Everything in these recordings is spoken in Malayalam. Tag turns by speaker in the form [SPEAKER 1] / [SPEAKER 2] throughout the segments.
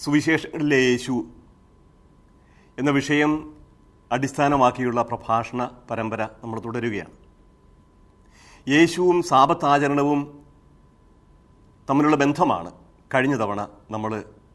[SPEAKER 1] സുവിശേഷങ്ങളിലെ യേശു എന്ന വിഷയം അടിസ്ഥാനമാക്കിയുള്ള പ്രഭാഷണ പരമ്പര നമ്മൾ തുടരുകയാണ് യേശുവും സാപത്താചരണവും തമ്മിലുള്ള ബന്ധമാണ് കഴിഞ്ഞ തവണ നമ്മൾ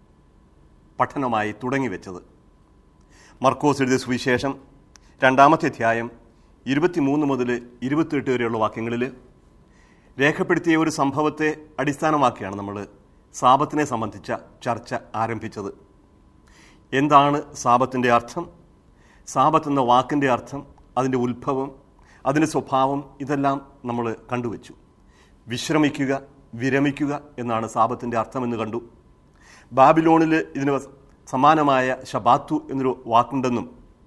[SPEAKER 1] പഠനമായി തുടങ്ങിവെച്ചത് മർക്കോസ് എഴുതിയ സുവിശേഷം രണ്ടാമത്തെ അധ്യായം ഇരുപത്തിമൂന്ന് മുതൽ ഇരുപത്തിയെട്ട് വരെയുള്ള വാക്യങ്ങളിൽ രേഖപ്പെടുത്തിയ ഒരു സംഭവത്തെ അടിസ്ഥാനമാക്കിയാണ് നമ്മൾ സാപത്തിനെ സംബന്ധിച്ച ചർച്ച ആരംഭിച്ചത് എന്താണ് സാപത്തിൻ്റെ അർത്ഥം സാപത്ത് എന്ന വാക്കിൻ്റെ അർത്ഥം അതിൻ്റെ ഉത്ഭവം അതിൻ്റെ സ്വഭാവം ഇതെല്ലാം നമ്മൾ കണ്ടുവച്ചു വിശ്രമിക്കുക വിരമിക്കുക എന്നാണ് സാപത്തിൻ്റെ അർത്ഥമെന്ന് കണ്ടു ബാബിലോണിൽ ഇതിന് സമാനമായ ഷബാത്തു എന്നൊരു വാക്കുണ്ടെന്നും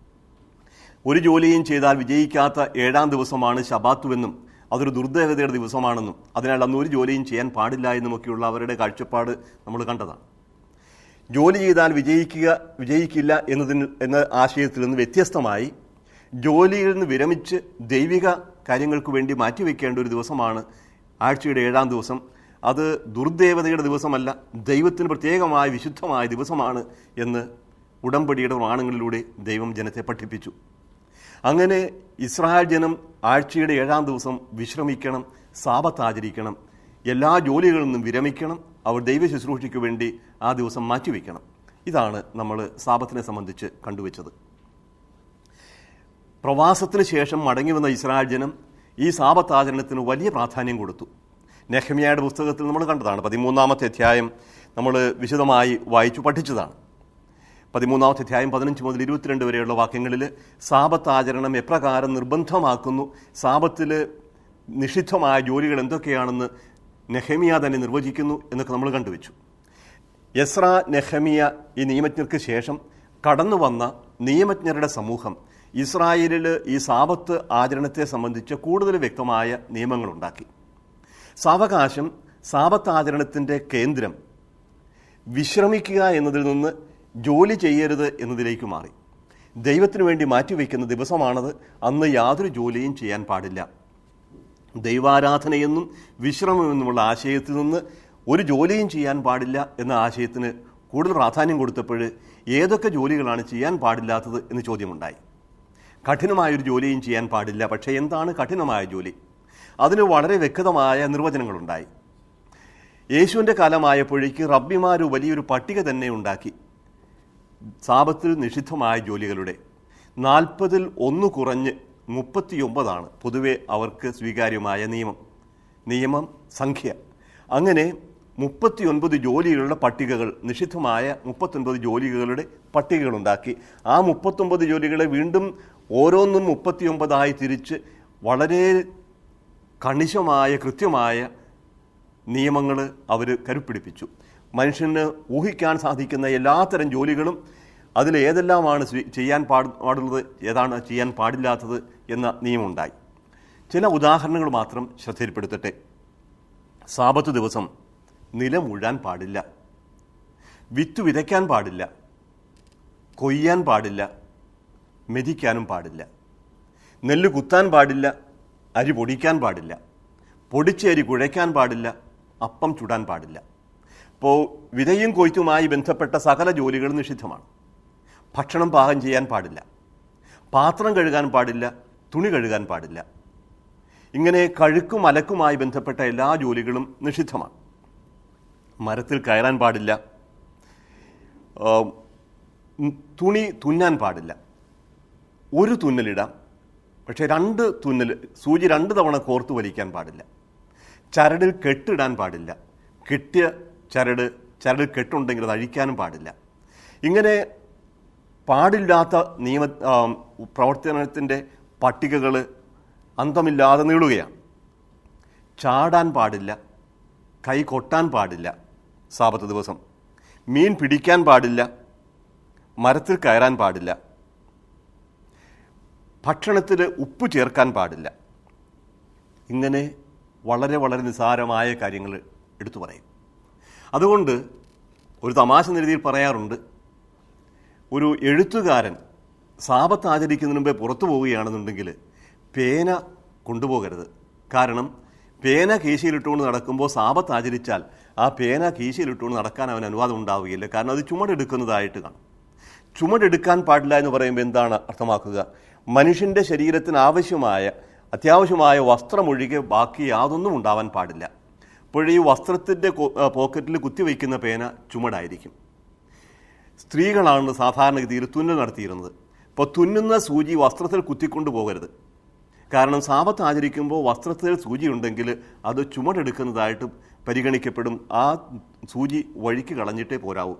[SPEAKER 1] ഒരു ജോലിയും ചെയ്താൽ വിജയിക്കാത്ത ഏഴാം ദിവസമാണ് ശബാത്തുവെന്നും അതൊരു ദുർദേവതയുടെ ദിവസമാണെന്നും അതിനാൽ അന്ന് ഒരു ജോലിയും ചെയ്യാൻ പാടില്ല എന്നുമൊക്കെയുള്ള അവരുടെ കാഴ്ചപ്പാട് നമ്മൾ കണ്ടതാണ് ജോലി ചെയ്താൽ വിജയിക്കുക വിജയിക്കില്ല എന്നതിന് എന്ന ആശയത്തിൽ നിന്ന് വ്യത്യസ്തമായി ജോലിയിൽ നിന്ന് വിരമിച്ച് ദൈവിക കാര്യങ്ങൾക്ക് വേണ്ടി മാറ്റിവെക്കേണ്ട ഒരു ദിവസമാണ് ആഴ്ചയുടെ ഏഴാം ദിവസം അത് ദുർദേവതയുടെ ദിവസമല്ല ദൈവത്തിന് പ്രത്യേകമായ വിശുദ്ധമായ ദിവസമാണ് എന്ന് ഉടമ്പടിയുടെ പ്രമാണങ്ങളിലൂടെ ദൈവം ജനത്തെ പഠിപ്പിച്ചു അങ്ങനെ ഇസ്രായേൽ ജനം ആഴ്ചയുടെ ഏഴാം ദിവസം വിശ്രമിക്കണം സാപത്ത് ആചരിക്കണം എല്ലാ ജോലികളിൽ നിന്നും വിരമിക്കണം അവർ ദൈവ ശുശ്രൂഷയ്ക്ക് വേണ്ടി ആ ദിവസം മാറ്റിവെക്കണം ഇതാണ് നമ്മൾ സാപത്തിനെ സംബന്ധിച്ച് കണ്ടുവച്ചത് പ്രവാസത്തിന് ശേഷം മടങ്ങി വന്ന ഇസ്രായേൽ ജനം ഈ സാപത്താചരണത്തിന് വലിയ പ്രാധാന്യം കൊടുത്തു നെഹമിയയുടെ പുസ്തകത്തിൽ നമ്മൾ കണ്ടതാണ് പതിമൂന്നാമത്തെ അധ്യായം നമ്മൾ വിശദമായി വായിച്ചു പഠിച്ചതാണ് പതിമൂന്നാമത്തെ അധ്യായം പതിനഞ്ച് മുതൽ ഇരുപത്തിരണ്ട് വരെയുള്ള വാക്യങ്ങളിൽ സാപത്ത് ആചരണം എപ്രകാരം നിർബന്ധമാക്കുന്നു സാപത്തിൽ നിഷിദ്ധമായ ജോലികൾ എന്തൊക്കെയാണെന്ന് നെഹമിയ തന്നെ നിർവചിക്കുന്നു എന്നൊക്കെ നമ്മൾ കണ്ടുവച്ചു യസ്ര നെഹമിയ ഈ നിയമജ്ഞർക്ക് ശേഷം കടന്നു വന്ന നിയമജ്ഞരുടെ സമൂഹം ഇസ്രായേലിൽ ഈ സാപത്ത് ആചരണത്തെ സംബന്ധിച്ച് കൂടുതൽ വ്യക്തമായ നിയമങ്ങളുണ്ടാക്കി സാവകാശം സാപത്ത് ആചരണത്തിൻ്റെ കേന്ദ്രം വിശ്രമിക്കുക എന്നതിൽ നിന്ന് ജോലി ചെയ്യരുത് എന്നതിലേക്ക് മാറി ദൈവത്തിനു വേണ്ടി മാറ്റിവെക്കുന്ന ദിവസമാണത് അന്ന് യാതൊരു ജോലിയും ചെയ്യാൻ പാടില്ല ദൈവാരാധനയെന്നും വിശ്രമമെന്നുമുള്ള ആശയത്തിൽ നിന്ന് ഒരു ജോലിയും ചെയ്യാൻ പാടില്ല എന്ന ആശയത്തിന് കൂടുതൽ പ്രാധാന്യം കൊടുത്തപ്പോൾ ഏതൊക്കെ ജോലികളാണ് ചെയ്യാൻ പാടില്ലാത്തത് എന്ന് ചോദ്യമുണ്ടായി കഠിനമായൊരു ജോലിയും ചെയ്യാൻ പാടില്ല പക്ഷേ എന്താണ് കഠിനമായ ജോലി അതിന് വളരെ വ്യക്തമായ നിർവചനങ്ങളുണ്ടായി യേശുവിൻ്റെ കാലമായപ്പോഴേക്ക് റബ്ബിമാർ വലിയൊരു പട്ടിക തന്നെ ഉണ്ടാക്കി സാപത്തിൽ നിഷിദ്ധമായ ജോലികളുടെ നാൽപ്പതിൽ ഒന്ന് കുറഞ്ഞ് മുപ്പത്തിയൊമ്പതാണ് പൊതുവെ അവർക്ക് സ്വീകാര്യമായ നിയമം നിയമം സംഖ്യ അങ്ങനെ മുപ്പത്തിയൊൻപത് ജോലികളുടെ പട്ടികകൾ നിഷിദ്ധമായ മുപ്പത്തൊൻപത് ജോലികളുടെ പട്ടികകളുണ്ടാക്കി ആ മുപ്പത്തൊമ്പത് ജോലികളെ വീണ്ടും ഓരോന്നും മുപ്പത്തിയൊമ്പതായി തിരിച്ച് വളരെ കണിശമായ കൃത്യമായ നിയമങ്ങൾ അവർ കരുപ്പിടിപ്പിച്ചു മനുഷ്യന് ഊഹിക്കാൻ സാധിക്കുന്ന എല്ലാത്തരം ജോലികളും അതിൽ ഏതെല്ലാമാണ് സ്വീ- ചെയ്യാൻ പാട് പാടുള്ളത് ഏതാണ് ചെയ്യാൻ പാടില്ലാത്തത് എന്ന നിയമമുണ്ടായി ചില ഉദാഹരണങ്ങൾ മാത്രം ശ്രദ്ധയിൽപ്പെടുത്തട്ടെ സാപത്ത് ദിവസം നിലം ഉഴാൻ പാടില്ല വിത്ത് വിതയ്ക്കാൻ പാടില്ല കൊയ്യാൻ പാടില്ല മെതിക്കാനും പാടില്ല നെല്ല് കുത്താൻ പാടില്ല അരി പൊടിക്കാൻ പാടില്ല പൊടിച്ച അരി കുഴയ്ക്കാൻ പാടില്ല അപ്പം ചുടാൻ പാടില്ല അപ്പോൾ വിതയും കൊയ്ത്തുമായി ബന്ധപ്പെട്ട സകല ജോലികളും നിഷിദ്ധമാണ് ഭക്ഷണം പാകം ചെയ്യാൻ പാടില്ല പാത്രം കഴുകാൻ പാടില്ല തുണി കഴുകാൻ പാടില്ല ഇങ്ങനെ കഴുക്കും അലക്കുമായി ബന്ധപ്പെട്ട എല്ലാ ജോലികളും നിഷിദ്ധമാണ് മരത്തിൽ കയറാൻ പാടില്ല ആ, ഉം, തുണി തുന്നാൻ പാടില്ല ഒരു തുന്നലിടാം പക്ഷേ രണ്ട് തുന്നൽ സൂചി രണ്ട് തവണ കോർത്ത് വലിക്കാൻ പാടില്ല ചരടിൽ കെട്ടിടാൻ പാടില്ല കെട്ടിയ ചരട് ചരടിൽ കെട്ടുണ്ടെങ്കിൽ അത് അഴിക്കാനും പാടില്ല ഇങ്ങനെ പാടില്ലാത്ത നിയമ ആ, പ്രവർത്തനത്തിൻ്റെ പട്ടികകൾ അന്തമില്ലാതെ നീളുകയാണ് ചാടാൻ പാടില്ല കൈ കൊട്ടാൻ പാടില്ല സാപത്ത് ദിവസം മീൻ പിടിക്കാൻ പാടില്ല മരത്തിൽ കയറാൻ പാടില്ല ഭക്ഷണത്തിൽ ഉപ്പ് ചേർക്കാൻ പാടില്ല ഇങ്ങനെ വളരെ വളരെ നിസ്സാരമായ കാര്യങ്ങൾ എടുത്തു പറയും അതുകൊണ്ട് ഒരു തമാശ നിരതിയിൽ പറയാറുണ്ട് ഒരു എഴുത്തുകാരൻ സാപത്ത് ആചരിക്കുന്നതിന് മുമ്പേ പുറത്തു പോവുകയാണെന്നുണ്ടെങ്കിൽ പേന കൊണ്ടുപോകരുത് കാരണം പേന കേശിയിലിട്ടുകൊണ്ട് നടക്കുമ്പോൾ സാപത്ത് ആചരിച്ചാൽ ആ പേന കീശയിലിട്ടുകൊണ്ട് നടക്കാൻ അവന് അനുവാദം ഉണ്ടാവുകയില്ല കാരണം അത് ചുമടെടുക്കുന്നതായിട്ട് കാണും ചുമടെടുക്കാൻ പാടില്ല എന്ന് പറയുമ്പോൾ എന്താണ് അർത്ഥമാക്കുക മനുഷ്യൻ്റെ ശരീരത്തിന് ആവശ്യമായ അത്യാവശ്യമായ വസ്ത്രമൊഴികെ ബാക്കി യാതൊന്നും ഉണ്ടാവാൻ പാടില്ല അപ്പോൾ ഈ വസ്ത്രത്തിൻ്റെ പോക്കറ്റിൽ കുത്തിവയ്ക്കുന്ന പേന ചുമടായിരിക്കും സ്ത്രീകളാണ് സാധാരണഗതിയിൽ തുന്നൽ നടത്തിയിരുന്നത് ഇപ്പോൾ തുന്നുന്ന സൂചി വസ്ത്രത്തിൽ കുത്തിക്കൊണ്ടു പോകരുത് കാരണം സാപത്ത് ആചരിക്കുമ്പോൾ വസ്ത്രത്തിൽ സൂചി ഉണ്ടെങ്കിൽ അത് ചുമടെടുക്കുന്നതായിട്ട് പരിഗണിക്കപ്പെടും ആ സൂചി വഴിക്ക് കളഞ്ഞിട്ടേ പോരാവൂ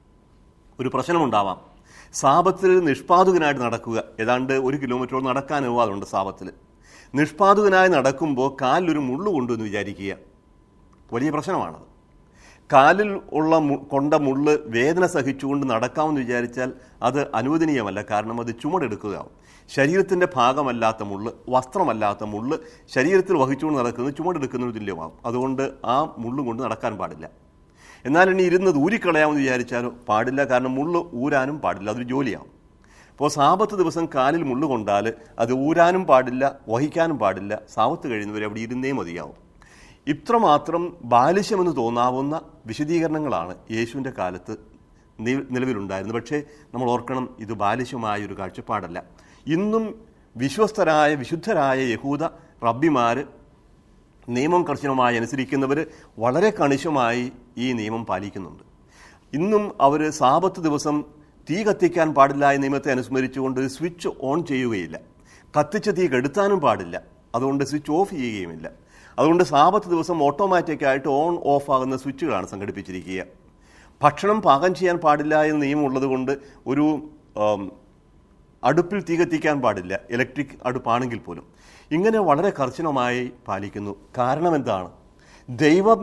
[SPEAKER 1] ഒരു പ്രശ്നമുണ്ടാവാം സാപത്തിൽ നിഷ്പാതുകനായിട്ട് നടക്കുക ഏതാണ്ട് ഒരു കിലോമീറ്ററോളം നടക്കാൻ അനുവാദമുണ്ട് സാപത്തിൽ നിഷ്പാതുകനായി നടക്കുമ്പോൾ കാലിലൊരു മുള്ളു കൊണ്ടുവന്ന് വിചാരിക്കുക വലിയ പ്രശ്നമാണത് കാലിൽ ഉള്ള മു- കൊണ്ട മുള്ള് വേദന സഹിച്ചുകൊണ്ട് നടക്കാമെന്ന് വിചാരിച്ചാൽ അത് അനുവദനീയമല്ല കാരണം അത് ചുമടെടുക്കുകയാവും ശരീരത്തിൻ്റെ ഭാഗമല്ലാത്ത മുള്ള് വസ്ത്രമല്ലാത്ത മുള്ള് ശരീരത്തിൽ വഹിച്ചുകൊണ്ട് നടക്കുന്നത് ചുമടെടുക്കുന്നതിന് തുല്യമാവും അതുകൊണ്ട് ആ മുള്ളും കൊണ്ട് നടക്കാൻ പാടില്ല എന്നാൽ ഇനി ഇരുന്നത് ഊരിക്കളയാമെന്ന് വിചാരിച്ചാലോ പാടില്ല കാരണം മുള്ള് ഊരാനും പാടില്ല അതൊരു ജോലിയാവും അപ്പോൾ സാപത്ത് ദിവസം കാലിൽ മുള്ളു കൊണ്ടാൽ അത് ഊരാനും പാടില്ല വഹിക്കാനും പാടില്ല സാപത്ത് കഴിയുന്നവരെ അവിടെ ഇരുന്നേ മതിയാവും ഇത്രമാത്രം ബാലിശ്യമെന്ന് തോന്നാവുന്ന വിശദീകരണങ്ങളാണ് യേശുവിൻ്റെ കാലത്ത് നി- നിലവിലുണ്ടായിരുന്നത് പക്ഷേ നമ്മൾ ഓർക്കണം ഇത് ബാലിശ്യമായ ഒരു കാഴ്ചപ്പാടല്ല ഇന്നും വിശ്വസ്തരായ വിശുദ്ധരായ യഹൂദ റബ്ബിമാർ നിയമം കർശനമായി അനുസരിക്കുന്നവർ വളരെ കണിശമായി ഈ നിയമം പാലിക്കുന്നുണ്ട് ഇന്നും അവർ സാപത്ത് ദിവസം തീ കത്തിക്കാൻ പാടില്ല എന്ന നിയമത്തെ അനുസ്മരിച്ചുകൊണ്ട് ഒരു സ്വിച്ച് ഓൺ ചെയ്യുകയില്ല കത്തിച്ച തീ കെടുത്താനും പാടില്ല അതുകൊണ്ട് സ്വിച്ച് ഓഫ് ചെയ്യുകയുമില്ല അതുകൊണ്ട് സാപത്ത് ദിവസം ഓട്ടോമാറ്റിക്കായിട്ട് ഓൺ ഓഫ് ആകുന്ന സ്വിച്ചുകളാണ് സംഘടിപ്പിച്ചിരിക്കുക ഭക്ഷണം പാകം ചെയ്യാൻ പാടില്ല എന്ന നിയമം ഉള്ളതുകൊണ്ട് ഒരു ആം, അടുപ്പിൽ തീ കത്തിക്കാൻ പാടില്ല ഇലക്ട്രിക് അടുപ്പാണെങ്കിൽ പോലും ഇങ്ങനെ വളരെ കർശനമായി പാലിക്കുന്നു കാരണം എന്താണ് ദൈവം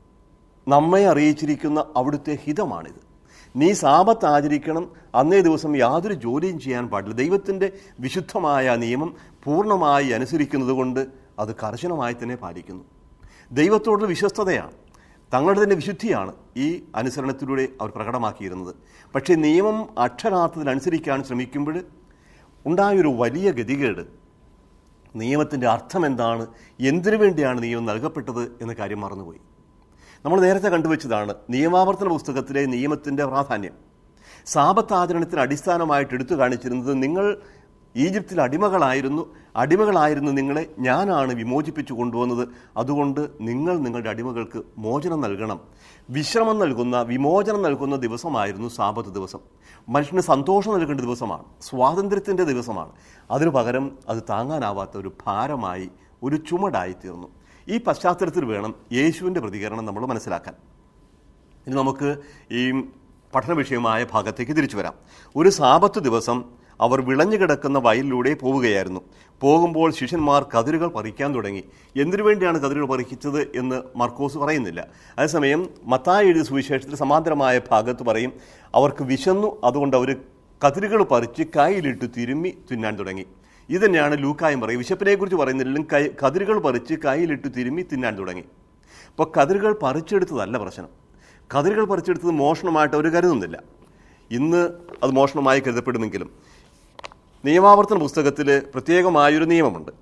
[SPEAKER 1] നമ്മെ അറിയിച്ചിരിക്കുന്ന അവിടുത്തെ ഹിതമാണിത് നീ സാപത്ത് ആചരിക്കണം അന്നേ ദിവസം യാതൊരു ജോലിയും ചെയ്യാൻ പാടില്ല ദൈവത്തിൻ്റെ വിശുദ്ധമായ നിയമം പൂർണ്ണമായി അനുസരിക്കുന്നത് കൊണ്ട് അത് കർശനമായി തന്നെ പാലിക്കുന്നു ദൈവത്തോടുള്ള വിശ്വസ്തതയാണ് തങ്ങളുടെ തന്നെ വിശുദ്ധിയാണ് ഈ അനുസരണത്തിലൂടെ അവർ പ്രകടമാക്കിയിരുന്നത് പക്ഷേ നിയമം അക്ഷരാർത്ഥത്തിൽ അനുസരിക്കാൻ ശ്രമിക്കുമ്പോൾ ഉണ്ടായൊരു വലിയ ഗതികേട് നിയമത്തിൻ്റെ അർത്ഥം എന്താണ് എന്തിനു വേണ്ടിയാണ് നിയമം നൽകപ്പെട്ടത് എന്ന കാര്യം മറന്നുപോയി നമ്മൾ നേരത്തെ കണ്ടുവച്ചതാണ് നിയമാവർത്തന പുസ്തകത്തിലെ നിയമത്തിൻ്റെ പ്രാധാന്യം സാപത്താചരണത്തിന് അടിസ്ഥാനമായിട്ട് എടുത്തു കാണിച്ചിരുന്നത് നിങ്ങൾ ഈജിപ്തിൽ അടിമകളായിരുന്നു അടിമകളായിരുന്നു നിങ്ങളെ ഞാനാണ് വിമോചിപ്പിച്ചു കൊണ്ടുവന്നത് അതുകൊണ്ട് നിങ്ങൾ നിങ്ങളുടെ അടിമകൾക്ക് മോചനം നൽകണം വിശ്രമം നൽകുന്ന വിമോചനം നൽകുന്ന ദിവസമായിരുന്നു സാപത്ത് ദിവസം മനുഷ്യന് സന്തോഷം നൽകേണ്ട ദിവസമാണ് സ്വാതന്ത്ര്യത്തിൻ്റെ ദിവസമാണ് അതിനു പകരം അത് താങ്ങാനാവാത്ത ഒരു ഭാരമായി ഒരു ചുമടായി തീർന്നു ഈ പശ്ചാത്തലത്തിൽ വേണം യേശുവിൻ്റെ പ്രതികരണം നമ്മൾ മനസ്സിലാക്കാൻ ഇനി നമുക്ക് ഈ പഠന വിഷയമായ ഭാഗത്തേക്ക് തിരിച്ചു വരാം ഒരു സാപത്ത് ദിവസം അവർ വിളഞ്ഞു കിടക്കുന്ന വയലിലൂടെ പോവുകയായിരുന്നു പോകുമ്പോൾ ശിഷ്യന്മാർ കതിരുകൾ പറിക്കാൻ തുടങ്ങി എന്തിനു വേണ്ടിയാണ് കതിരുകൾ പറിച്ചത് എന്ന് മർക്കോസ് പറയുന്നില്ല അതേസമയം മത്തായി എഴുതിയ സുവിശേഷത്തിൽ സമാന്തരമായ ഭാഗത്ത് പറയും അവർക്ക് വിശന്നു അതുകൊണ്ട് അവർ കതിരുകൾ പറിച്ച് കായിലിട്ട് തിരുമ്മി തിന്നാൻ തുടങ്ങി ഇത് തന്നെയാണ് ലൂക്കായും പറയും വിശപ്പിനെ കുറിച്ച് പറയുന്നില്ലെങ്കിലും കൈ കതിരുകൾ പറിച്ച് കയ്യിലിട്ട് തിരുമ്മി തിന്നാൻ തുടങ്ങി അപ്പോൾ കതിരുകൾ പറിച്ചെടുത്തതല്ല പ്രശ്നം കതിരുകൾ പറിച്ചെടുത്തത് മോഷണമായിട്ട് അവർ കരുതുന്നില്ല ഇന്ന് അത് മോഷണമായി കരുതപ്പെടുമെങ്കിലും നിയമാവർത്തന പുസ്തകത്തിൽ പ്രത്യേകമായൊരു നിയമമുണ്ട്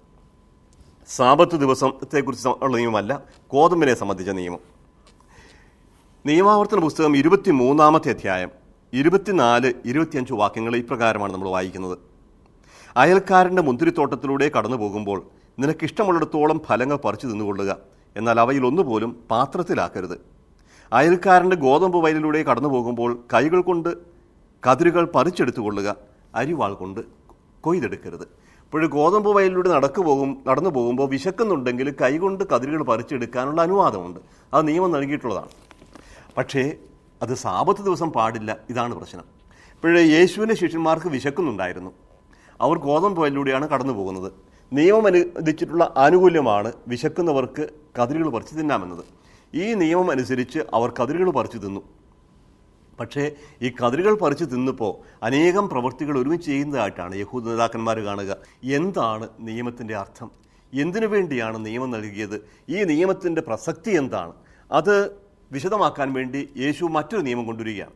[SPEAKER 1] സാപത്ത് ദിവസത്തെക്കുറിച്ച് ഉള്ള നിയമമല്ല കോതമ്പിനെ സംബന്ധിച്ച നിയമം നിയമാവർത്തന പുസ്തകം ഇരുപത്തി മൂന്നാമത്തെ അധ്യായം ഇരുപത്തിനാല് ഇരുപത്തിയഞ്ച് വാക്യങ്ങൾ ഇപ്രകാരമാണ് നമ്മൾ വായിക്കുന്നത് അയൽക്കാരൻ്റെ മുന്തിരിത്തോട്ടത്തിലൂടെ കടന്നു പോകുമ്പോൾ നിനക്കിഷ്ടമുള്ളിടത്തോളം ഫലങ്ങൾ പറിച്ചു തിന്നുകൊള്ളുക എന്നാൽ അവയിൽ ഒന്നുപോലും പാത്രത്തിലാക്കരുത് അയൽക്കാരൻ്റെ ഗോതമ്പ് വയലിലൂടെ കടന്നു പോകുമ്പോൾ കൈകൾ കൊണ്ട് കതിരുകൾ പറിച്ചെടുത്തു കൊള്ളുക അരിവാൾ കൊണ്ട് കൊയ്തെടുക്കരുത് ഇപ്പോൾ ഗോതമ്പ് വയലിലൂടെ നടക്കു പോകും നടന്നു പോകുമ്പോൾ വിശക്കുന്നുണ്ടെങ്കിൽ കൈകൊണ്ട് കതിരുകൾ പറിച്ചെടുക്കാനുള്ള അനുവാദമുണ്ട് അത് നിയമം നൽകിയിട്ടുള്ളതാണ് പക്ഷേ അത് സാപത്ത് ദിവസം പാടില്ല ഇതാണ് പ്രശ്നം ഇപ്പോഴേ യേശുവിൻ്റെ ശിഷ്യന്മാർക്ക് വിശക്കുന്നുണ്ടായിരുന്നു അവർ ഗോതമ്പ് വയലിലൂടെയാണ് കടന്നു പോകുന്നത് നിയമം അനുവദിച്ചിട്ടുള്ള ആനുകൂല്യമാണ് വിശക്കുന്നവർക്ക് കതിരുകൾ പറിച്ചു തിന്നാമെന്നത് ഈ നിയമം അനുസരിച്ച് അവർ കതിരുകൾ പറിച്ചു തിന്നു പക്ഷേ ഈ കതിരുകൾ പറിച്ചു തിന്നപ്പോൾ അനേകം പ്രവൃത്തികൾ ഒരുമിച്ച് ചെയ്യുന്നതായിട്ടാണ് യഹൂദ നേതാക്കന്മാർ കാണുക എന്താണ് നിയമത്തിൻ്റെ അർത്ഥം എന്തിനു വേണ്ടിയാണ് നിയമം നൽകിയത് ഈ നിയമത്തിൻ്റെ പ്രസക്തി എന്താണ് അത് വിശദമാക്കാൻ വേണ്ടി യേശു മറ്റൊരു നിയമം കൊണ്ടുവരികയാണ്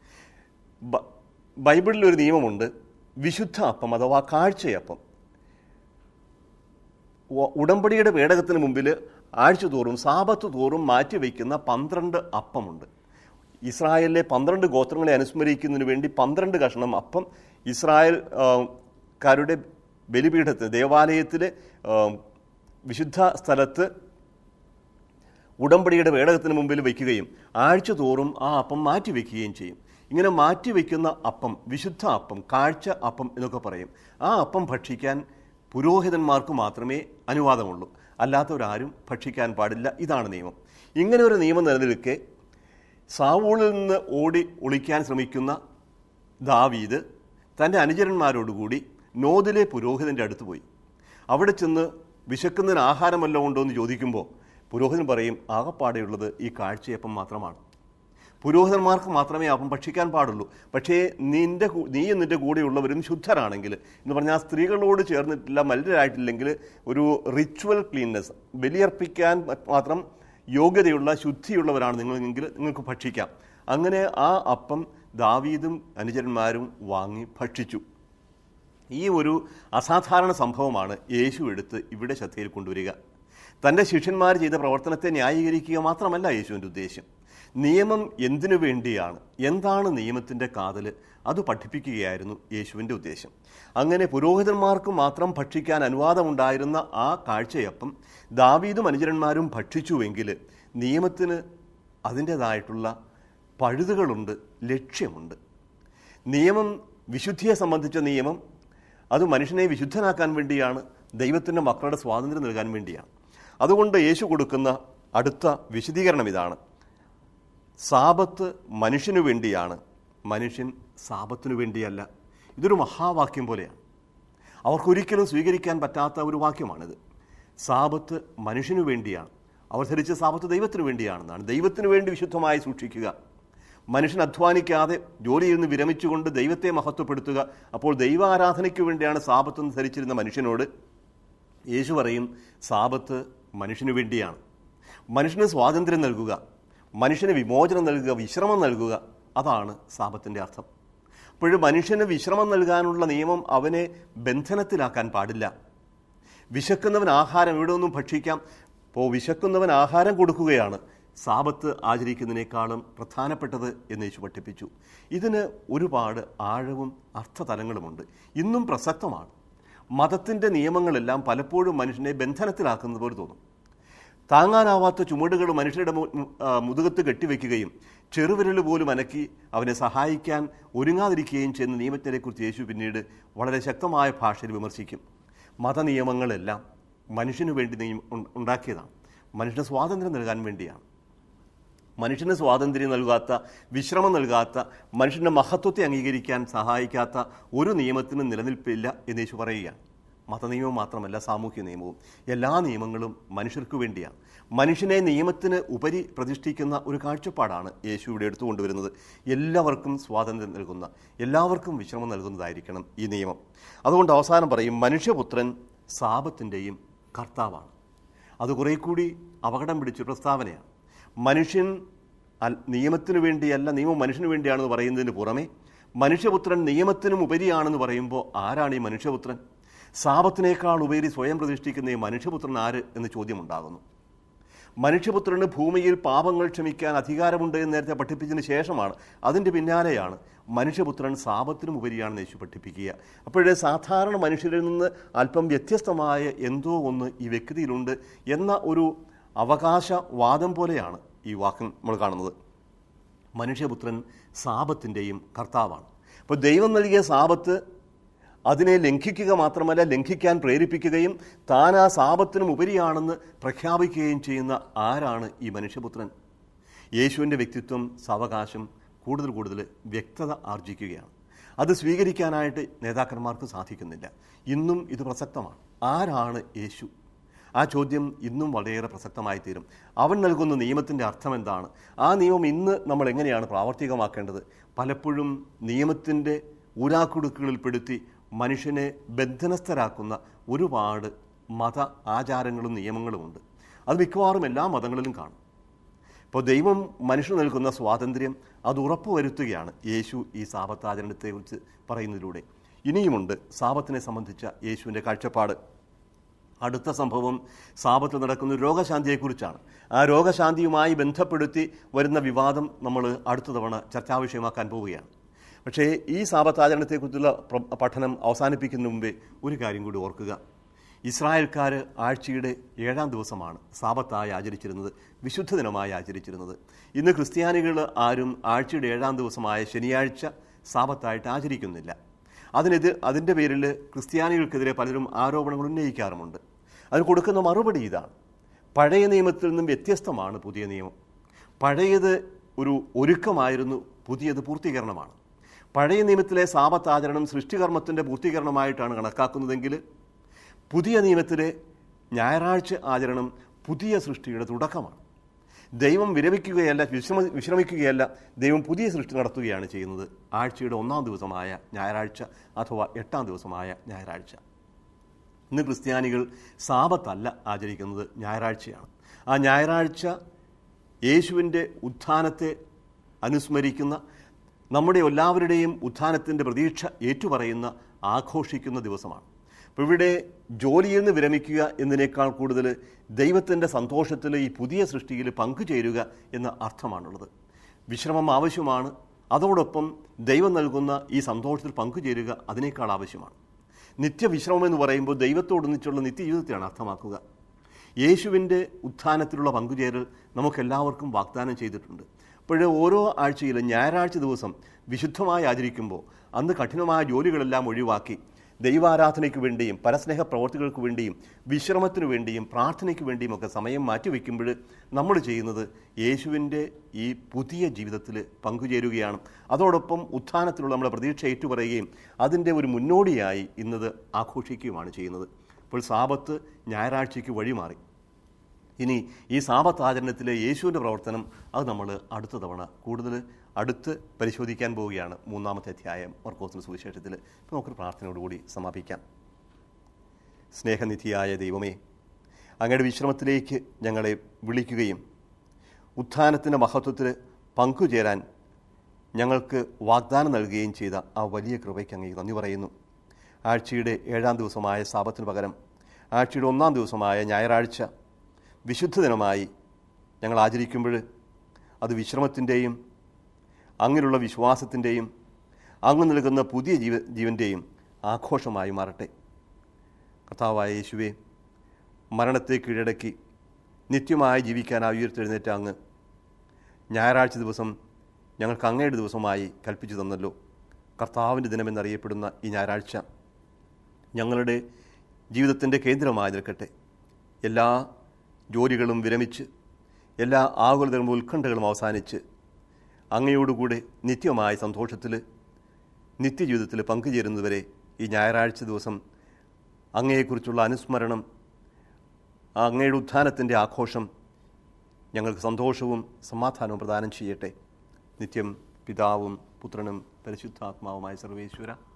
[SPEAKER 1] ബ- ബൈബിളിൽ ഒരു നിയമമുണ്ട് വിശുദ്ധ അപ്പം അഥവാ കാഴ്ചയപ്പം ഉ- ഉടമ്പടിയുടെ പേടകത്തിന് മുമ്പിൽ ആഴ്ച തോറും സാപത്ത് തോറും മാറ്റിവെക്കുന്ന പന്ത്രണ്ട് അപ്പമുണ്ട് ഇസ്രായേലിലെ പന്ത്രണ്ട് ഗോത്രങ്ങളെ അനുസ്മരിക്കുന്നതിന് വേണ്ടി പന്ത്രണ്ട് കഷ്ണം അപ്പം ഇസ്രായേൽ ആ, കാരുടെ ബലിപീഠത്തിൽ ദേവാലയത്തിലെ ആ, വിശുദ്ധ സ്ഥലത്ത് ഉടമ്പടിയുടെ പേടകത്തിന് മുമ്പിൽ വയ്ക്കുകയും ആഴ്ച തോറും ആ അപ്പം മാറ്റി വയ്ക്കുകയും ചെയ്യും ഇങ്ങനെ മാറ്റി വയ്ക്കുന്ന അപ്പം വിശുദ്ധ അപ്പം കാഴ്ച അപ്പം എന്നൊക്കെ പറയും ആ അപ്പം ഭക്ഷിക്കാൻ പുരോഹിതന്മാർക്ക് മാത്രമേ അനുവാദമുള്ളൂ അല്ലാത്തവരാരും ഭക്ഷിക്കാൻ പാടില്ല ഇതാണ് നിയമം ഇങ്ങനെ ഒരു നിയമം നിലനിൽക്കെ സാവൂളിൽ നിന്ന് ഓടി ഒളിക്കാൻ ശ്രമിക്കുന്ന ദാവീദ് തൻ്റെ അനുചരന്മാരോടുകൂടി നോദിലെ പുരോഹിതൻ്റെ അടുത്ത് പോയി അവിടെ ചെന്ന് വിശക്കുന്നതിന് ആഹാരം വല്ലതും ഉണ്ടോ എന്ന് ചോദിക്കുമ്പോൾ പുരോഹിതൻ പറയും ആകപ്പാടെയുള്ളത് ഈ കാഴ്ചയപ്പം മാത്രമാണ് പുരോഹിതന്മാർക്ക് മാത്രമേ അപ്പം ഭക്ഷിക്കാൻ പാടുള്ളൂ പക്ഷേ നിന്റെ കൂ- നീയും നിന്റെ കൂടെയുള്ളവരും ശുദ്ധരാണെങ്കിൽ എന്ന് പറഞ്ഞാൽ സ്ത്രീകളോട് ചേർന്നിട്ടില്ല മലിനരായിട്ടില്ലെങ്കിൽ ഒരു റിച്വൽ ക്ലീൻനെസ് ബലിയർപ്പിക്കാൻ മാത്രം യോഗ്യതയുള്ള ശുദ്ധിയുള്ളവരാണ് നിങ്ങളെങ്കിൽ നിങ്ങൾക്ക് ഭക്ഷിക്കാം അങ്ങനെ ആ അപ്പം ദാവീദും അനുചരന്മാരും വാങ്ങി ഭക്ഷിച്ചു ഈ ഒരു അസാധാരണ സംഭവമാണ് യേശു എടുത്ത് ഇവിടെ ശ്രദ്ധയിൽ കൊണ്ടുവരിക തൻ്റെ ശിഷ്യന്മാർ ചെയ്ത പ്രവർത്തനത്തെ ന്യായീകരിക്കുക മാത്രമല്ല യേശുവിൻ്റെ ഉദ്ദേശം നിയമം എന്തിനു വേണ്ടിയാണ് എന്താണ് നിയമത്തിൻ്റെ കാതൽ അത് പഠിപ്പിക്കുകയായിരുന്നു യേശുവിൻ്റെ ഉദ്ദേശം അങ്ങനെ പുരോഹിതന്മാർക്ക് മാത്രം ഭക്ഷിക്കാൻ അനുവാദമുണ്ടായിരുന്ന ആ കാഴ്ചയപ്പം ദാവീദും അനുചരന്മാരും ഭക്ഷിച്ചുവെങ്കിൽ നിയമത്തിന് അതിൻ്റേതായിട്ടുള്ള പഴുതുകളുണ്ട് ലക്ഷ്യമുണ്ട് നിയമം വിശുദ്ധിയെ സംബന്ധിച്ച നിയമം അത് മനുഷ്യനെ വിശുദ്ധനാക്കാൻ വേണ്ടിയാണ് ദൈവത്തിൻ്റെ മക്കളുടെ സ്വാതന്ത്ര്യം നൽകാൻ വേണ്ടിയാണ് അതുകൊണ്ട് യേശു കൊടുക്കുന്ന അടുത്ത വിശദീകരണം ഇതാണ് സാപത്ത് മനുഷ്യനു വേണ്ടിയാണ് മനുഷ്യൻ സാപത്തിനു വേണ്ടിയല്ല ഇതൊരു മഹാവാക്യം പോലെയാണ് അവർക്കൊരിക്കലും സ്വീകരിക്കാൻ പറ്റാത്ത ഒരു വാക്യമാണിത് സാപത്ത് മനുഷ്യനു വേണ്ടിയാണ് അവർ ധരിച്ച സാപത്ത് ദൈവത്തിനു വേണ്ടിയാണെന്നാണ് ദൈവത്തിനു വേണ്ടി വിശുദ്ധമായി സൂക്ഷിക്കുക മനുഷ്യൻ അധ്വാനിക്കാതെ ജോലിയിൽ നിന്ന് വിരമിച്ചുകൊണ്ട് ദൈവത്തെ മഹത്വപ്പെടുത്തുക അപ്പോൾ ദൈവാരാധനയ്ക്ക് വേണ്ടിയാണ് സാപത്തെന്ന് ധരിച്ചിരുന്ന മനുഷ്യനോട് യേശു പറയും സാപത്ത് മനുഷ്യനു വേണ്ടിയാണ് മനുഷ്യന് സ്വാതന്ത്ര്യം നൽകുക മനുഷ്യന് വിമോചനം നൽകുക വിശ്രമം നൽകുക അതാണ് സാപത്തിൻ്റെ അർത്ഥം അപ്പോഴും മനുഷ്യന് വിശ്രമം നൽകാനുള്ള നിയമം അവനെ ബന്ധനത്തിലാക്കാൻ പാടില്ല വിശക്കുന്നവൻ ആഹാരം ഇവിടെ നിന്നും ഭക്ഷിക്കാം അപ്പോൾ വിശക്കുന്നവൻ ആഹാരം കൊടുക്കുകയാണ് സാപത്ത് ആചരിക്കുന്നതിനേക്കാളും പ്രധാനപ്പെട്ടത് എന്ന് യേശു പഠിപ്പിച്ചു ഇതിന് ഒരുപാട് ആഴവും അർത്ഥതലങ്ങളുമുണ്ട് ഇന്നും പ്രസക്തമാണ് മതത്തിൻ്റെ നിയമങ്ങളെല്ലാം പലപ്പോഴും മനുഷ്യനെ ബന്ധനത്തിലാക്കുന്നത് പോലെ തോന്നും താങ്ങാനാവാത്ത ചുമടുകൾ മനുഷ്യരുടെ മു- മു- ആ, മുതുകത്ത് കെട്ടിവെക്കുകയും ചെറുവിരൽ പോലും അനക്കി അവനെ സഹായിക്കാൻ ഒരുങ്ങാതിരിക്കുകയും ചെയ്യുന്ന നിയമത്തിനെക്കുറിച്ച് യേശു പിന്നീട് വളരെ ശക്തമായ ഭാഷയിൽ വിമർശിക്കും മതനിയമങ്ങളെല്ലാം മനുഷ്യന് വേണ്ടി നിയമ ഉണ്ട- ഉണ്ടാക്കിയതാണ് മനുഷ്യന് സ്വാതന്ത്ര്യം നൽകാൻ വേണ്ടിയാണ് മനുഷ്യന് സ്വാതന്ത്ര്യം നൽകാത്ത വിശ്രമം നൽകാത്ത മനുഷ്യൻ്റെ മഹത്വത്തെ അംഗീകരിക്കാൻ സഹായിക്കാത്ത ഒരു നിയമത്തിനും നിലനിൽപ്പില്ല എന്ന് യേശു പറയുകയാണ് മതനിയമം മാത്രമല്ല സാമൂഹ്യ നിയമവും എല്ലാ നിയമങ്ങളും മനുഷ്യർക്ക് വേണ്ടിയാണ് മനുഷ്യനെ നിയമത്തിന് ഉപരി പ്രതിഷ്ഠിക്കുന്ന ഒരു കാഴ്ചപ്പാടാണ് യേശു ഇവിടെ എടുത്തുകൊണ്ടുവരുന്നത് എല്ലാവർക്കും സ്വാതന്ത്ര്യം നൽകുന്ന എല്ലാവർക്കും വിശ്രമം നൽകുന്നതായിരിക്കണം ഈ നിയമം അതുകൊണ്ട് അവസാനം പറയും മനുഷ്യപുത്രൻ സാപത്തിൻ്റെയും കർത്താവാണ് അത് കുറേ കൂടി അപകടം പിടിച്ച പ്രസ്താവനയാണ് മനുഷ്യൻ അൽ- നിയമത്തിനു വേണ്ടിയല്ല നിയമം മനുഷ്യന് വേണ്ടിയാണെന്ന് പറയുന്നതിന് പുറമെ മനുഷ്യപുത്രൻ നിയമത്തിനും ഉപരിയാണെന്ന് പറയുമ്പോൾ ആരാണ് ഈ മനുഷ്യപുത്രൻ സാപത്തിനേക്കാൾ ഉപരി സ്വയം പ്രതിഷ്ഠിക്കുന്ന ഈ മനുഷ്യപുത്രൻ ആര് എന്ന് ചോദ്യമുണ്ടാകുന്നു മനുഷ്യപുത്രന് ഭൂമിയിൽ പാപങ്ങൾ ക്ഷമിക്കാൻ അധികാരമുണ്ട് എന്ന് നേരത്തെ പഠിപ്പിച്ചതിന് ശേഷമാണ് അതിൻ്റെ പിന്നാലെയാണ് മനുഷ്യപുത്രൻ സാപത്തിനും ഉപരിയാണെന്ന് യേശു പഠിപ്പിക്കുക അപ്പോഴേ സാധാരണ മനുഷ്യരിൽ നിന്ന് അല്പം വ്യത്യസ്തമായ എന്തോ ഒന്ന് ഈ വ്യക്തിയിലുണ്ട് എന്ന ഒരു അവകാശവാദം പോലെയാണ് ഈ വാക്യം നമ്മൾ കാണുന്നത് മനുഷ്യപുത്രൻ സാപത്തിൻ്റെയും കർത്താവാണ് അപ്പോൾ ദൈവം നൽകിയ സാപത്ത് അതിനെ ലംഘിക്കുക മാത്രമല്ല ലംഘിക്കാൻ പ്രേരിപ്പിക്കുകയും താൻ ആ സാപത്തിനും ഉപരിയാണെന്ന് പ്രഖ്യാപിക്കുകയും ചെയ്യുന്ന ആരാണ് ഈ മനുഷ്യപുത്രൻ യേശുവിൻ്റെ വ്യക്തിത്വം സാവകാശം കൂടുതൽ കൂടുതൽ വ്യക്തത ആർജിക്കുകയാണ് അത് സ്വീകരിക്കാനായിട്ട് നേതാക്കന്മാർക്ക് സാധിക്കുന്നില്ല ഇന്നും ഇത് പ്രസക്തമാണ് ആരാണ് യേശു ആ ചോദ്യം ഇന്നും വളരെയേറെ പ്രസക്തമായി തീരും അവൻ നൽകുന്ന നിയമത്തിൻ്റെ അർത്ഥം എന്താണ് ആ നിയമം ഇന്ന് നമ്മൾ എങ്ങനെയാണ് പ്രാവർത്തികമാക്കേണ്ടത് പലപ്പോഴും നിയമത്തിൻ്റെ ഊരാക്കുടുക്കുകളിൽപ്പെടുത്തി മനുഷ്യനെ ബന്ധനസ്ഥരാക്കുന്ന ഒരുപാട് മത ആചാരങ്ങളും നിയമങ്ങളുമുണ്ട് അത് മിക്കവാറും എല്ലാ മതങ്ങളിലും കാണും ഇപ്പോൾ ദൈവം മനുഷ്യന് നൽകുന്ന സ്വാതന്ത്ര്യം അത് ഉറപ്പുവരുത്തുകയാണ് യേശു ഈ സാപത്താചരണത്തെക്കുറിച്ച് പറയുന്നതിലൂടെ ഇനിയുമുണ്ട് സാപത്തിനെ സംബന്ധിച്ച യേശുവിൻ്റെ കാഴ്ചപ്പാട് അടുത്ത സംഭവം സാപത്തിൽ നടക്കുന്ന ഒരു രോഗശാന്തിയെക്കുറിച്ചാണ് ആ രോഗശാന്തിയുമായി ബന്ധപ്പെടുത്തി വരുന്ന വിവാദം നമ്മൾ അടുത്ത തവണ ചർച്ചാ വിഷയമാക്കാൻ പോവുകയാണ് പക്ഷേ ഈ സാപത്താചരണത്തെക്കുറിച്ചുള്ള പ്ര- പഠനം അവസാനിപ്പിക്കുന്നതിന് മുമ്പേ ഒരു കാര്യം കൂടി ഓർക്കുക ഇസ്രായേൽക്കാർ ആഴ്ചയുടെ ഏഴാം ദിവസമാണ് സാപത്തായി ആചരിച്ചിരുന്നത് വിശുദ്ധ ദിനമായി ആചരിച്ചിരുന്നത് ഇന്ന് ക്രിസ്ത്യാനികൾ ആരും ആഴ്ചയുടെ ഏഴാം ദിവസമായ ശനിയാഴ്ച സാപത്തായിട്ട് ആചരിക്കുന്നില്ല അതിനെതിർ അതിൻ്റെ പേരിൽ ക്രിസ്ത്യാനികൾക്കെതിരെ പലരും ആരോപണങ്ങൾ ഉന്നയിക്കാറുമുണ്ട് അതിന് കൊടുക്കുന്ന മറുപടി ഇതാണ് പഴയ നിയമത്തിൽ നിന്നും വ്യത്യസ്തമാണ് പുതിയ നിയമം പഴയത് ഒരു ഒരുക്കമായിരുന്നു പുതിയത് പൂർത്തീകരണമാണ് പഴയ നിയമത്തിലെ സാപത്താചരണം സൃഷ്ടികർമ്മത്തിൻ്റെ പൂർത്തീകരണമായിട്ടാണ് കണക്കാക്കുന്നതെങ്കിൽ പുതിയ നിയമത്തിലെ ഞായറാഴ്ച ആചരണം പുതിയ സൃഷ്ടിയുടെ തുടക്കമാണ് ദൈവം വിരമിക്കുകയല്ല വിശ്രമ വിശ്രമിക്കുകയല്ല ദൈവം പുതിയ സൃഷ്ടി നടത്തുകയാണ് ചെയ്യുന്നത് ആഴ്ചയുടെ ഒന്നാം ദിവസമായ ഞായറാഴ്ച അഥവാ എട്ടാം ദിവസമായ ഞായറാഴ്ച ഇന്ന് ക്രിസ്ത്യാനികൾ സാപത്തല്ല ആചരിക്കുന്നത് ഞായറാഴ്ചയാണ് ആ ഞായറാഴ്ച യേശുവിൻ്റെ ഉത്ഥാനത്തെ അനുസ്മരിക്കുന്ന നമ്മുടെ എല്ലാവരുടെയും ഉത്ഥാനത്തിൻ്റെ പ്രതീക്ഷ ഏറ്റുപറയുന്ന ആഘോഷിക്കുന്ന ദിവസമാണ് അപ്പോൾ ഇവിടെ ജോലിയിൽ നിന്ന് വിരമിക്കുക എന്നതിനേക്കാൾ കൂടുതൽ ദൈവത്തിൻ്റെ സന്തോഷത്തിൽ ഈ പുതിയ സൃഷ്ടിയിൽ പങ്കുചേരുക എന്ന അർത്ഥമാണുള്ളത് വിശ്രമം ആവശ്യമാണ് അതോടൊപ്പം ദൈവം നൽകുന്ന ഈ സന്തോഷത്തിൽ പങ്കുചേരുക അതിനേക്കാൾ ആവശ്യമാണ് നിത്യവിശ്രമം എന്ന് പറയുമ്പോൾ ദൈവത്തോടൊന്നിച്ചുള്ള നിത്യജീവിതത്തെയാണ് അർത്ഥമാക്കുക യേശുവിൻ്റെ ഉത്ഥാനത്തിലുള്ള പങ്കുചേരൽ നമുക്കെല്ലാവർക്കും വാഗ്ദാനം ചെയ്തിട്ടുണ്ട് അപ്പോൾ ഓരോ ആഴ്ചയിലും ഞായറാഴ്ച ദിവസം വിശുദ്ധമായി ആചരിക്കുമ്പോൾ അന്ന് കഠിനമായ ജോലികളെല്ലാം ഒഴിവാക്കി ദൈവാരാധനയ്ക്ക് വേണ്ടിയും പരസ്നേഹ പ്രവർത്തികൾക്ക് വേണ്ടിയും വിശ്രമത്തിനു വേണ്ടിയും പ്രാർത്ഥനയ്ക്ക് വേണ്ടിയും ഒക്കെ സമയം മാറ്റിവെക്കുമ്പോൾ നമ്മൾ ചെയ്യുന്നത് യേശുവിൻ്റെ ഈ പുതിയ ജീവിതത്തിൽ പങ്കുചേരുകയാണ് അതോടൊപ്പം ഉത്ഥാനത്തിലുള്ള നമ്മുടെ പ്രതീക്ഷ ഏറ്റുപറയുകയും അതിൻ്റെ ഒരു മുന്നോടിയായി ഇന്നത് ആഘോഷിക്കുകയുമാണ് ചെയ്യുന്നത് അപ്പോൾ സാപത്ത് ഞായറാഴ്ചയ്ക്ക് വഴിമാറി ഇനി ഈ സാപത്ത് ആചരണത്തിലെ യേശുവിൻ്റെ പ്രവർത്തനം അത് നമ്മൾ അടുത്ത തവണ കൂടുതൽ അടുത്ത് പരിശോധിക്കാൻ പോവുകയാണ് മൂന്നാമത്തെ അധ്യായം മർക്കോസിന് സുവിശേഷത്തിൽ ഇപ്പോൾ നമുക്കൊരു പ്രാർത്ഥനയോടുകൂടി സമാപിക്കാം സ്നേഹനിധിയായ ദൈവമേ അങ്ങയുടെ വിശ്രമത്തിലേക്ക് ഞങ്ങളെ വിളിക്കുകയും ഉത്ഥാനത്തിൻ്റെ മഹത്വത്തിൽ പങ്കുചേരാൻ ഞങ്ങൾക്ക് വാഗ്ദാനം നൽകുകയും ചെയ്ത ആ വലിയ കൃപയ്ക്ക് അങ്ങേ നന്ദി പറയുന്നു ആഴ്ചയുടെ ഏഴാം ദിവസമായ സാപത്തിന് പകരം ആഴ്ചയുടെ ഒന്നാം ദിവസമായ ഞായറാഴ്ച വിശുദ്ധ ദിനമായി ഞങ്ങൾ ആചരിക്കുമ്പോൾ അത് വിശ്രമത്തിൻ്റെയും അങ്ങിലുള്ള വിശ്വാസത്തിൻ്റെയും അങ്ങ് നൽകുന്ന പുതിയ ജീവ ജീവൻ്റെയും ആഘോഷമായി മാറട്ടെ കർത്താവായ യേശുവെ മരണത്തെ കീഴടക്കി നിത്യമായി ജീവിക്കാനായി ഉയർത്തെഴുന്നേറ്റ അങ്ങ് ഞായറാഴ്ച ദിവസം ഞങ്ങൾക്ക് അങ്ങയുടെ ദിവസമായി കൽപ്പിച്ചു തന്നല്ലോ കർത്താവിൻ്റെ ദിനമെന്നറിയപ്പെടുന്ന ഈ ഞായറാഴ്ച ഞങ്ങളുടെ ജീവിതത്തിൻ്റെ കേന്ദ്രമായി നിൽക്കട്ടെ എല്ലാ ജോലികളും വിരമിച്ച് എല്ലാ ആകുലതകളും ഉത്കണ്ഠകളും അവസാനിച്ച് അങ്ങയോടുകൂടെ നിത്യമായ സന്തോഷത്തിൽ നിത്യജീവിതത്തിൽ പങ്കുചേരുന്നതുവരെ ഈ ഞായറാഴ്ച ദിവസം അങ്ങയെക്കുറിച്ചുള്ള അനുസ്മരണം അങ്ങയുടെ ഉത്ഥാനത്തിൻ്റെ ആഘോഷം ഞങ്ങൾക്ക് സന്തോഷവും സമാധാനവും പ്രദാനം ചെയ്യട്ടെ നിത്യം പിതാവും പുത്രനും പരിശുദ്ധാത്മാവുമായ സർവേശ്വര